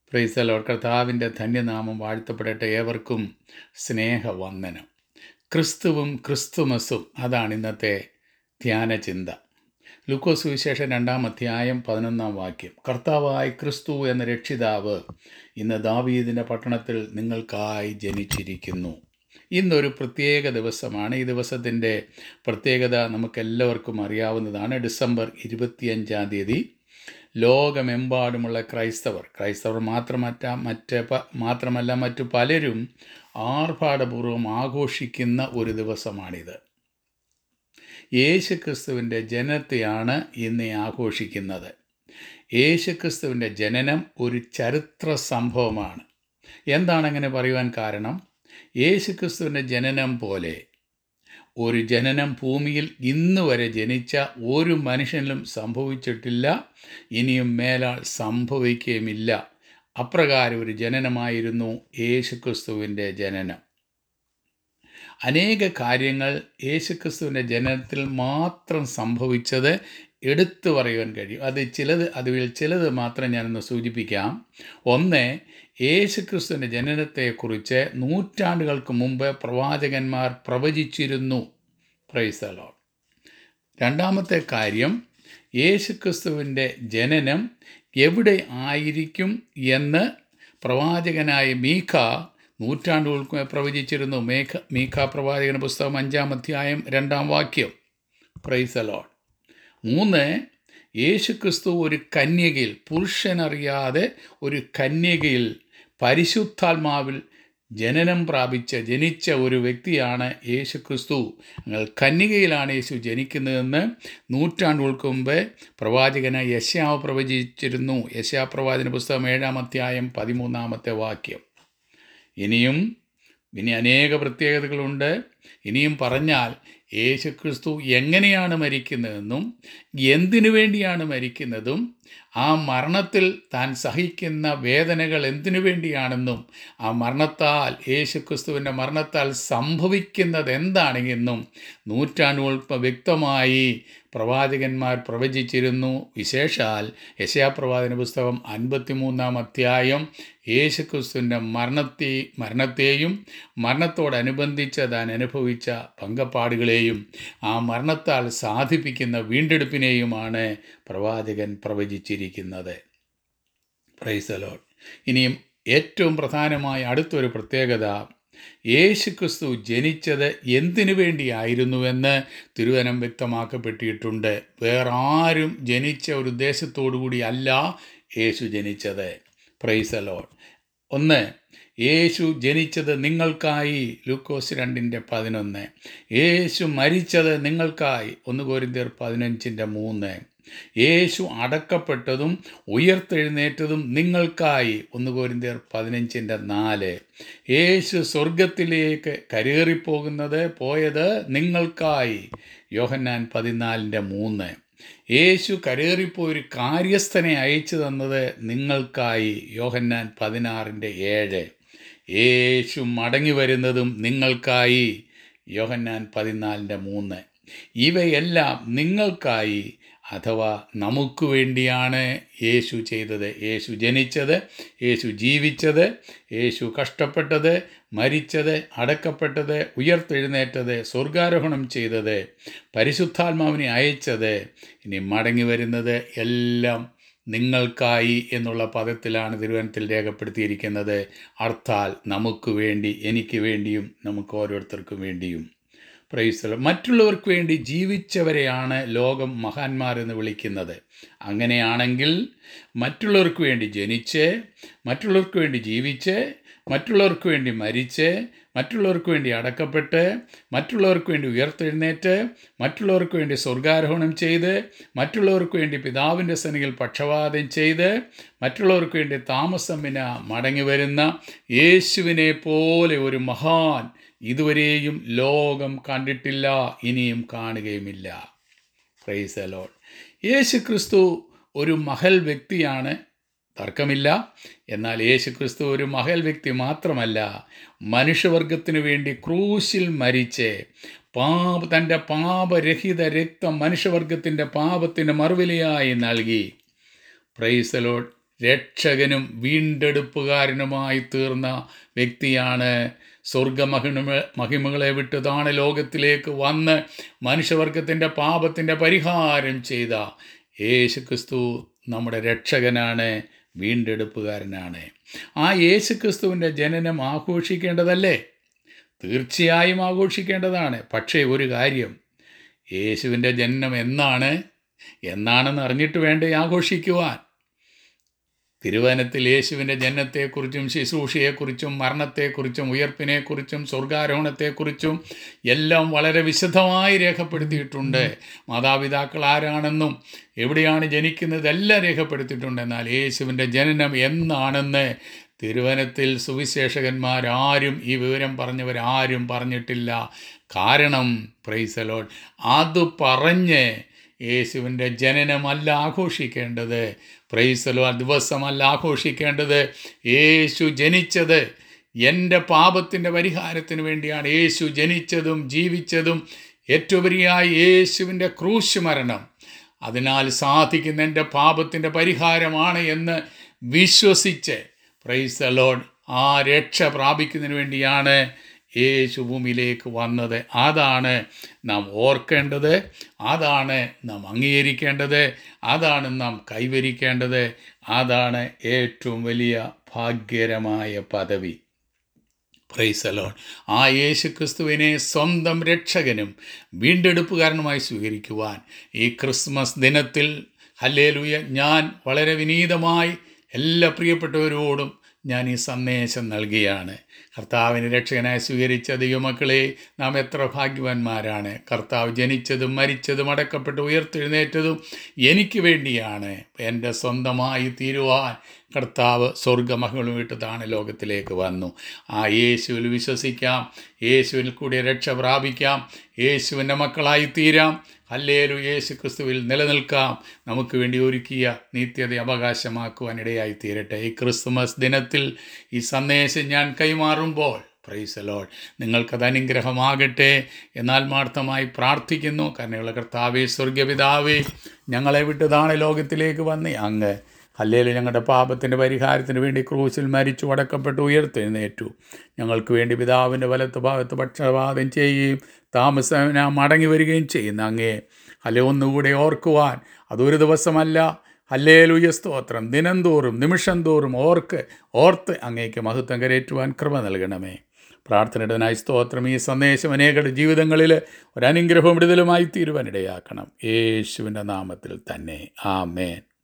പ്രൈസലോട് കർത്താവിൻ്റെ ധന്യനാമം വാഴ്ത്തപ്പെടട്ടെ ഏവർക്കും സ്നേഹവന്ദനം ക്രിസ്തുവും ക്രിസ്തുമസും അതാണ് ഇന്നത്തെ ധ്യാന ചിന്ത ലൂക്കോസ് സുവിശേഷം രണ്ടാം അധ്യായം പതിനൊന്നാം വാക്യം കർത്താവായി ക്രിസ്തു എന്ന രക്ഷിതാവ് ഇന്ന് ദാവീദിൻ്റെ പട്ടണത്തിൽ നിങ്ങൾക്കായി ജനിച്ചിരിക്കുന്നു ഇന്നൊരു പ്രത്യേക ദിവസമാണ് ഈ ദിവസത്തിൻ്റെ പ്രത്യേകത നമുക്കെല്ലാവർക്കും അറിയാവുന്നതാണ് ഡിസംബർ ഇരുപത്തിയഞ്ചാം തീയതി ലോകമെമ്പാടുമുള്ള ക്രൈസ്തവർ ക്രൈസ്തവർ മാത്രമറ്റ മറ്റ് പ- മാത്രമല്ല മറ്റു പലരും ആർഭാടപൂർവ്വം ആഘോഷിക്കുന്ന ഒരു ദിവസമാണിത് യേശുക്രിസ്തുവിൻ്റെ ജനനത്തെയാണ് ഇന്ന് ആഘോഷിക്കുന്നത് യേശുക്രിസ്തുവിൻ്റെ ജനനം ഒരു ചരിത്ര സംഭവമാണ് എന്താണ് അങ്ങനെ പറയുവാൻ കാരണം യേശുക്രിസ്തുവിൻ്റെ ജനനം പോലെ ഒരു ജനനം ഭൂമിയിൽ ഇന്ന് വരെ ജനിച്ച ഒരു മനുഷ്യനിലും സംഭവിച്ചിട്ടില്ല ഇനിയും മേലാൽ സംഭവിക്കുകയുമില്ല അപ്രകാരം ഒരു ജനനമായിരുന്നു യേശുക്രിസ്തുവിൻ്റെ ജനനം അനേക കാര്യങ്ങൾ യേശുക്രിസ്തുവിൻ്റെ ജനനത്തിൽ മാത്രം സംഭവിച്ചത് എടുത്തു പറയുവാൻ കഴിയും അത് ചിലത് അതിൽ ചിലത് മാത്രം ഞാനൊന്ന് സൂചിപ്പിക്കാം ഒന്ന് യേശുക്രിസ്തുവിൻ്റെ ജനനത്തെക്കുറിച്ച് നൂറ്റാണ്ടുകൾക്ക് മുമ്പ് പ്രവാചകന്മാർ പ്രവചിച്ചിരുന്നു പ്രൈസലോ രണ്ടാമത്തെ കാര്യം യേശുക്രിസ്തുവിൻ്റെ ജനനം എവിടെ ആയിരിക്കും എന്ന് പ്രവാചകനായ മീഖ നൂറ്റാണ്ടുകൾക്ക് മുമ്പ് പ്രവചിച്ചിരുന്നു മേഘ മീഖ പ്രവാചകന പുസ്തകം അഞ്ചാം അധ്യായം രണ്ടാം വാക്യം പ്രൈസലോൺ മൂന്ന് യേശുക്രിസ്തു ഒരു കന്യകയിൽ പുരുഷനറിയാതെ ഒരു കന്യകയിൽ പരിശുദ്ധാത്മാവിൽ ജനനം പ്രാപിച്ച ജനിച്ച ഒരു വ്യക്തിയാണ് യേശുക്രിസ്തു നിങ്ങൾ കന്യകയിലാണ് യേശു ജനിക്കുന്നതെന്ന് നൂറ്റാണ്ടുകൾക്ക് മുമ്പ് പ്രവാചകന യശാവ് പ്രവചിച്ചിരുന്നു യശാ പ്രവാചന പുസ്തകം ഏഴാം അധ്യായം പതിമൂന്നാമത്തെ വാക്യം ഇനിയും ഇനി അനേക പ്രത്യേകതകളുണ്ട് ഇനിയും പറഞ്ഞാൽ യേശുക്രിസ്തു എങ്ങനെയാണ് മരിക്കുന്നതെന്നും എന്തിനു വേണ്ടിയാണ് മരിക്കുന്നതും ആ മരണത്തിൽ താൻ സഹിക്കുന്ന വേദനകൾ എന്തിനു വേണ്ടിയാണെന്നും ആ മരണത്താൽ യേശുക്രിസ്തുവിൻ്റെ മരണത്താൽ സംഭവിക്കുന്നത് എന്താണെന്നും നൂറ്റാണ്ടുകൾക്ക് വ്യക്തമായി പ്രവാചകന്മാർ പ്രവചിച്ചിരുന്നു വിശേഷാൽ യശയാപ്രവാചന പുസ്തകം അൻപത്തിമൂന്നാം അധ്യായം യേശുക്രിസ്തുവിൻ്റെ മരണത്തെ മരണത്തെയും മരണത്തോടനുബന്ധിച്ച് താൻ അനുഭവിച്ച പങ്കപ്പാടുകളെയും ആ മരണത്താൽ സാധിപ്പിക്കുന്ന വീണ്ടെടുപ്പിനെയുമാണ് പ്രവാചകൻ പ്രവചിച്ചിരിക്കുന്നത് പ്രൈസലോൺ ഇനിയും ഏറ്റവും പ്രധാനമായ അടുത്തൊരു പ്രത്യേകത യേശുക്രിസ്തു ജനിച്ചത് എന്തിനു വേണ്ടിയായിരുന്നുവെന്ന് തിരുവനം വ്യക്തമാക്കപ്പെട്ടിട്ടുണ്ട് വേറെ ആരും ജനിച്ച ഒരു ഉദ്ദേശത്തോടു കൂടി അല്ല യേശു ജനിച്ചത് പ്രൈസലോൺ ഒന്ന് യേശു ജനിച്ചത് നിങ്ങൾക്കായി ലൂക്കോസ് രണ്ടിൻ്റെ പതിനൊന്ന് യേശു മരിച്ചത് നിങ്ങൾക്കായി ഒന്ന് കോരിന്തിയർ പതിനഞ്ചിൻ്റെ മൂന്ന് യേശു അടക്കപ്പെട്ടതും ഉയർത്തെഴുന്നേറ്റതും നിങ്ങൾക്കായി ഒന്ന് കോരിന്തിയർ പതിനഞ്ചിൻ്റെ നാല് യേശു സ്വർഗത്തിലേക്ക് കരേറിപ്പോകുന്നത് പോയത് നിങ്ങൾക്കായി യോഹന്നാൻ പതിനാലിൻ്റെ മൂന്ന് യേശു കരേറിപ്പോയി ഒരു കാര്യസ്ഥനെ അയച്ചു തന്നത് നിങ്ങൾക്കായി യോഹന്നാൻ പതിനാറിൻ്റെ ഏഴ് യേശു മടങ്ങി വരുന്നതും നിങ്ങൾക്കായി യോഹന്നാൻ പതിനാലിൻ്റെ മൂന്ന് ഇവയെല്ലാം നിങ്ങൾക്കായി അഥവാ നമുക്ക് വേണ്ടിയാണ് യേശു ചെയ്തത് യേശു ജനിച്ചത് യേശു ജീവിച്ചത് യേശു കഷ്ടപ്പെട്ടത് മരിച്ചത് അടക്കപ്പെട്ടത് ഉയർത്തെഴുന്നേറ്റത് സ്വർഗാരോഹണം ചെയ്തത് പരിശുദ്ധാത്മാവിനെ അയച്ചത് ഇനി മടങ്ങി വരുന്നത് എല്ലാം നിങ്ങൾക്കായി എന്നുള്ള പദത്തിലാണ് തിരുവനന്തത്തിൽ രേഖപ്പെടുത്തിയിരിക്കുന്നത് അർത്ഥാൽ നമുക്ക് വേണ്ടി എനിക്ക് വേണ്ടിയും നമുക്ക് ഓരോരുത്തർക്കും വേണ്ടിയും പ്രൈസ്തലം മറ്റുള്ളവർക്ക് വേണ്ടി ജീവിച്ചവരെയാണ് ലോകം മഹാന്മാരെന്ന് വിളിക്കുന്നത് അങ്ങനെയാണെങ്കിൽ മറ്റുള്ളവർക്ക് വേണ്ടി ജനിച്ച് മറ്റുള്ളവർക്ക് വേണ്ടി ജീവിച്ച് മറ്റുള്ളവർക്ക് വേണ്ടി മരിച്ച് മറ്റുള്ളവർക്ക് വേണ്ടി അടക്കപ്പെട്ട് മറ്റുള്ളവർക്ക് വേണ്ടി ഉയർത്തെഴുന്നേറ്റ് മറ്റുള്ളവർക്ക് വേണ്ടി സ്വർഗാരോഹണം ചെയ്ത് മറ്റുള്ളവർക്ക് വേണ്ടി പിതാവിൻ്റെ സന്നിധിയിൽ പക്ഷപാതം ചെയ്ത് മറ്റുള്ളവർക്ക് വേണ്ടി താമസം വിന മടങ്ങി വരുന്ന യേശുവിനെ പോലെ ഒരു മഹാൻ ഇതുവരെയും ലോകം കണ്ടിട്ടില്ല ഇനിയും കാണുകയുമില്ല പ്രൈസ് അലോഡ് യേശു ക്രിസ്തു ഒരു മഹൽ വ്യക്തിയാണ് തർക്കമില്ല എന്നാൽ യേശു ക്രിസ്തു ഒരു മഹൽ വ്യക്തി മാത്രമല്ല മനുഷ്യവർഗത്തിനു വേണ്ടി ക്രൂശിൽ മരിച്ച് പാപ തൻ്റെ പാപരഹിത രക്തം മനുഷ്യവർഗത്തിൻ്റെ പാപത്തിന് മറുവിലയായി നൽകി പ്രൈസലോഡ് രക്ഷകനും വീണ്ടെടുപ്പുകാരനുമായി തീർന്ന വ്യക്തിയാണ് സ്വർഗമഹിമ മഹിമകളെ വിട്ട് താണ് ലോകത്തിലേക്ക് വന്ന് മനുഷ്യവർഗത്തിൻ്റെ പാപത്തിൻ്റെ പരിഹാരം ചെയ്ത യേശുക്രിസ്തു നമ്മുടെ രക്ഷകനാണ് വീണ്ടെടുപ്പുകാരനാണ് ആ യേശുക്രിസ്തുവിൻ്റെ ജനനം ആഘോഷിക്കേണ്ടതല്ലേ തീർച്ചയായും ആഘോഷിക്കേണ്ടതാണ് പക്ഷേ ഒരു കാര്യം യേശുവിൻ്റെ ജനനം എന്നാണ് എന്നാണെന്ന് അറിഞ്ഞിട്ട് വേണ്ടേ ആഘോഷിക്കുവാൻ തിരുവനത്തിൽ യേശുവിൻ്റെ ജനനത്തെക്കുറിച്ചും ശുശ്രൂഷയെക്കുറിച്ചും മരണത്തെക്കുറിച്ചും ഉയർപ്പിനെക്കുറിച്ചും സ്വർഗാരോഹണത്തെക്കുറിച്ചും എല്ലാം വളരെ വിശദമായി രേഖപ്പെടുത്തിയിട്ടുണ്ട് മാതാപിതാക്കൾ ആരാണെന്നും എവിടെയാണ് ജനിക്കുന്നത് എല്ലാം രേഖപ്പെടുത്തിയിട്ടുണ്ട് എന്നാൽ യേശുവിൻ്റെ ജനനം എന്നാണെന്ന് തിരുവനത്തിൽ സുവിശേഷകന്മാരാരും ഈ വിവരം പറഞ്ഞവരാരും പറഞ്ഞിട്ടില്ല കാരണം പ്രൈസലോൺ അത് പറഞ്ഞ് യേശുവിൻ്റെ ജനനമല്ല ആഘോഷിക്കേണ്ടത് പ്രൈസലോ ദിവസമല്ല ആഘോഷിക്കേണ്ടത് യേശു ജനിച്ചത് എൻ്റെ പാപത്തിൻ്റെ പരിഹാരത്തിന് വേണ്ടിയാണ് യേശു ജനിച്ചതും ജീവിച്ചതും ഏറ്റവും വലിയായി യേശുവിൻ്റെ ക്രൂശ് മരണം അതിനാൽ സാധിക്കുന്ന എൻ്റെ പാപത്തിൻ്റെ പരിഹാരമാണ് എന്ന് വിശ്വസിച്ച് പ്രൈസ് ദ ലോഡ് ആ രക്ഷ പ്രാപിക്കുന്നതിന് വേണ്ടിയാണ് യേശു ഭൂമിയിലേക്ക് വന്നത് അതാണ് നാം ഓർക്കേണ്ടത് അതാണ് നാം അംഗീകരിക്കേണ്ടത് അതാണ് നാം കൈവരിക്കേണ്ടത് അതാണ് ഏറ്റവും വലിയ ഭാഗ്യകരമായ പദവി പ്രൈസലോൺ ആ യേശു ക്രിസ്തുവിനെ സ്വന്തം രക്ഷകനും വീണ്ടെടുപ്പുകാരനുമായി സ്വീകരിക്കുവാൻ ഈ ക്രിസ്മസ് ദിനത്തിൽ ഹല്ലേലൂയ ഞാൻ വളരെ വിനീതമായി എല്ലാ പ്രിയപ്പെട്ടവരോടും ഞാൻ ഈ സന്ദേശം നൽകിയാണ് കർത്താവിന് രക്ഷകനായി സ്വീകരിച്ച ദൈവമക്കളെ നാം എത്ര ഭാഗ്യവാന്മാരാണ് കർത്താവ് ജനിച്ചതും മരിച്ചതും അടക്കപ്പെട്ട് ഉയർത്തെഴുന്നേറ്റതും എനിക്ക് വേണ്ടിയാണ് എൻ്റെ സ്വന്തമായി തീരുവാൻ കർത്താവ് സ്വർഗമഹളും വിട്ടതാണ് ലോകത്തിലേക്ക് വന്നു ആ യേശുവിൽ വിശ്വസിക്കാം യേശുവിൽ കൂടി രക്ഷ പ്രാപിക്കാം യേശുവിൻ്റെ മക്കളായി തീരാം അല്ലേലു യേശു ക്രിസ്തുവിൽ നിലനിൽക്കാം നമുക്ക് വേണ്ടി ഒരുക്കിയ നിത്യത അവകാശമാക്കുവാൻ ഇടയായി തീരട്ടെ ഈ ക്രിസ്തുമസ് ദിനത്തിൽ ഈ സന്ദേശം ഞാൻ കൈമാറുമ്പോൾ പ്രൈസ് ലോഡ് നിങ്ങൾക്കത് അനുഗ്രഹമാകട്ടെ എന്നാൽ മാർത്ഥമായി പ്രാർത്ഥിക്കുന്നു കരുണയുള്ള കർത്താവേ സ്വർഗപിതാവേ ഞങ്ങളെ വിട്ടതാണ് ലോകത്തിലേക്ക് വന്ന് അങ്ങ് അല്ലെങ്കിൽ ഞങ്ങളുടെ പാപത്തിൻ്റെ പരിഹാരത്തിന് വേണ്ടി ക്രൂശിൽ മരിച്ചു അടക്കപ്പെട്ട് ഉയർത്തെഴുന്നേറ്റു ഞങ്ങൾക്ക് വേണ്ടി പിതാവിൻ്റെ വലത്ത് ഭാഗത്ത് പക്ഷപാതം ചെയ്യുകയും താമസന മടങ്ങി വരികയും ചെയ്യുന്ന അങ്ങേ അല്ലെ ഒന്നുകൂടെ ഓർക്കുവാൻ അതൊരു ദിവസമല്ല ഹല്ലേലുയ സ്തോത്രം ദിനംതോറും നിമിഷം തോറും ഓർക്ക് ഓർത്ത് അങ്ങേക്ക് മഹത്വം കരേറ്റുവാൻ കൃപ നൽകണമേ പ്രാർത്ഥനയുടനായി സ്തോത്രം ഈ സന്ദേശം അനേകരുടെ ജീവിതങ്ങളിൽ ഒരനുഗ്രഹവും വിടുതലുമായി തീരുവാനിടയാക്കണം യേശുവിൻ്റെ നാമത്തിൽ തന്നെ ആമേൻ